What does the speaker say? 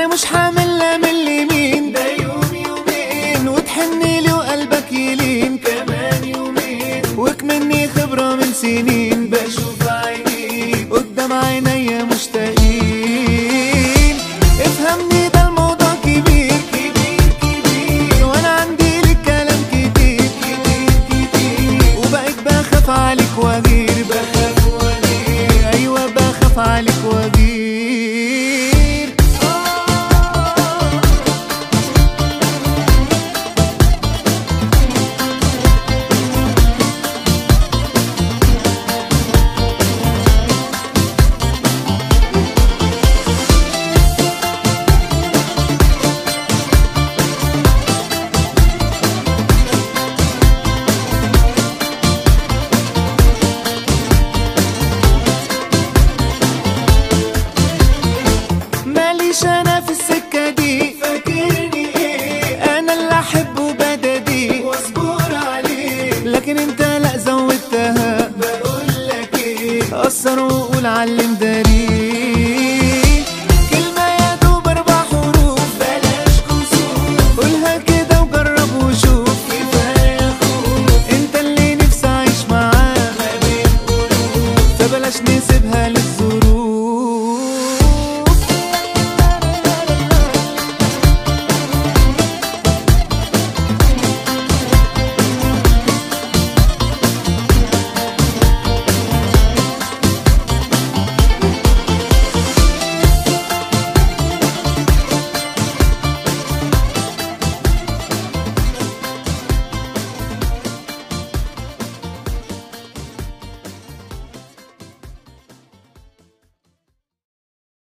مش حاملة من اليمين ده يوم يومين وتحني لي وقلبك يلين كمان يومين وكمني خبرة من سنين بشوف عينيك قدام عينيا مشتاقين افهمني ده الموضوع كبير كبير كبير وانا عندي لك كلام كتير كتير كتير وبقيت بخاف عليك واغير بخاف واغير ايوه بخاف عليك واغير آه ماليش انا في السكة دي فاكرني ايه انا اللي احبه بددي واصبر عليه لكن انت لا زودتها بقول لك ايه اثر وقول علم داري